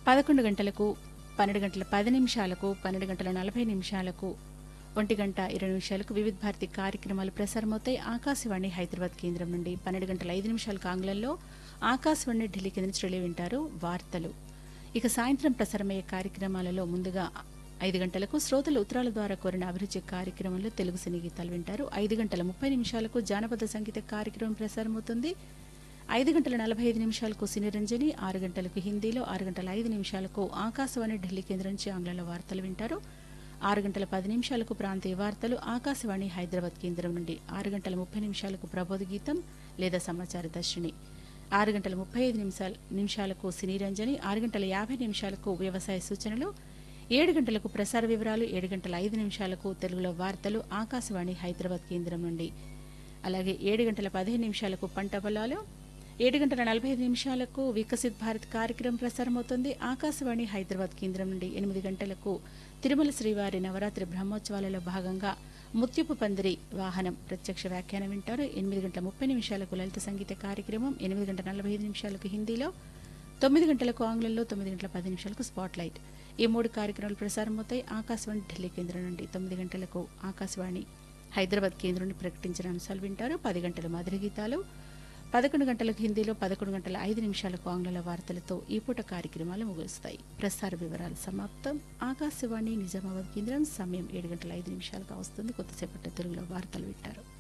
పదకొండు గంటలకు పన్నెండు గంటల పది నిమిషాలకు పన్నెండు గంటల నలభై నిమిషాలకు ఒంటి గంట ఇరవై నిమిషాలకు వివిధ భారతి కార్యక్రమాలు ప్రసారమవుతాయి ఆకాశవాణి హైదరాబాద్ కేంద్రం నుండి పన్నెండు గంటల ఐదు నిమిషాలకు ఆంగ్లంలో ఆకాశవాణి ఢిల్లీ కేంద్రం నుంచి రిలే వింటారు వార్తలు ఇక సాయంత్రం ప్రసారమయ్యే కార్యక్రమాలలో ముందుగా ఐదు గంటలకు శ్రోతలు ఉత్తరాల ద్వారా కోరిన అభిరుచి కార్యక్రమంలో తెలుగు సినీ గీతాలు వింటారు ఐదు గంటల ముప్పై నిమిషాలకు జానపద సంగీత కార్యక్రమం ప్రసారమవుతుంది ఐదు గంటల నలభై ఐదు నిమిషాలకు సినిరంజని ఆరు గంటలకు హిందీలో ఆరు గంటల ఐదు నిమిషాలకు ఆకాశవాణి ఢిల్లీ కేంద్రం నుంచి ఆంగ్లంలో వార్తలు వింటారు ఆరు గంటల పది నిమిషాలకు ప్రాంతీయ వార్తలు ఆకాశవాణి హైదరాబాద్ కేంద్రం నుండి ఆరు గంటల ముప్పై నిమిషాలకు ప్రబోధ గీతం లేదా సమాచార దర్శిని ఆరు గంటల ముప్పై ఐదు నిమిషాల నిమిషాలకు సినీరంజని ఆరు గంటల యాభై నిమిషాలకు వ్యవసాయ సూచనలు ఏడు గంటలకు ప్రసార వివరాలు ఏడు గంటల ఐదు నిమిషాలకు తెలుగులో వార్తలు ఆకాశవాణి హైదరాబాద్ కేంద్రం నుండి అలాగే ఏడు గంటల పదిహేను నిమిషాలకు పంట పొలాలు ఏడు గంటల నలభై ఐదు నిమిషాలకు వికసిత్ భారత్ కార్యక్రమం ప్రసారమవుతుంది ఆకాశవాణి హైదరాబాద్ కేంద్రం నుండి ఎనిమిది గంటలకు తిరుమల శ్రీవారి నవరాత్రి బ్రహ్మోత్సవాలలో భాగంగా ముత్యపు పందిరి వాహనం ప్రత్యక్ష వ్యాఖ్యానం వింటారు ఎనిమిది గంటల ముప్పై నిమిషాలకు లలిత సంగీత కార్యక్రమం ఎనిమిది గంటల నలభై ఐదు నిమిషాలకు హిందీలో తొమ్మిది గంటలకు ఆంగ్లంలో తొమ్మిది గంటల పది నిమిషాలకు స్పాట్ లైట్ ఈ మూడు కార్యక్రమాలు ప్రసారమవుతాయి ఆకాశవాణి ఢిల్లీ కేంద్రం నుండి తొమ్మిది గంటలకు ఆకాశవాణి హైదరాబాద్ కేంద్రం నుండి ప్రకటించిన అంశాలు వింటారు పది గంటల మధుర గీతాలు పదకొండు గంటలకు హిందీలో పదకొండు గంటల ఐదు నిమిషాలకు ఆంగ్ల వార్తలతో ఈ పూట కార్యక్రమాలు ముగుస్తాయి ప్రసార వివరాలు సమాప్తం ఆకాశవాణి నిజామాబాద్ కేంద్రం సమయం ఏడు గంటల ఐదు నిమిషాలుగా వస్తుంది కొద్దిసేపటి తెలుగులో వార్తలు వింటారు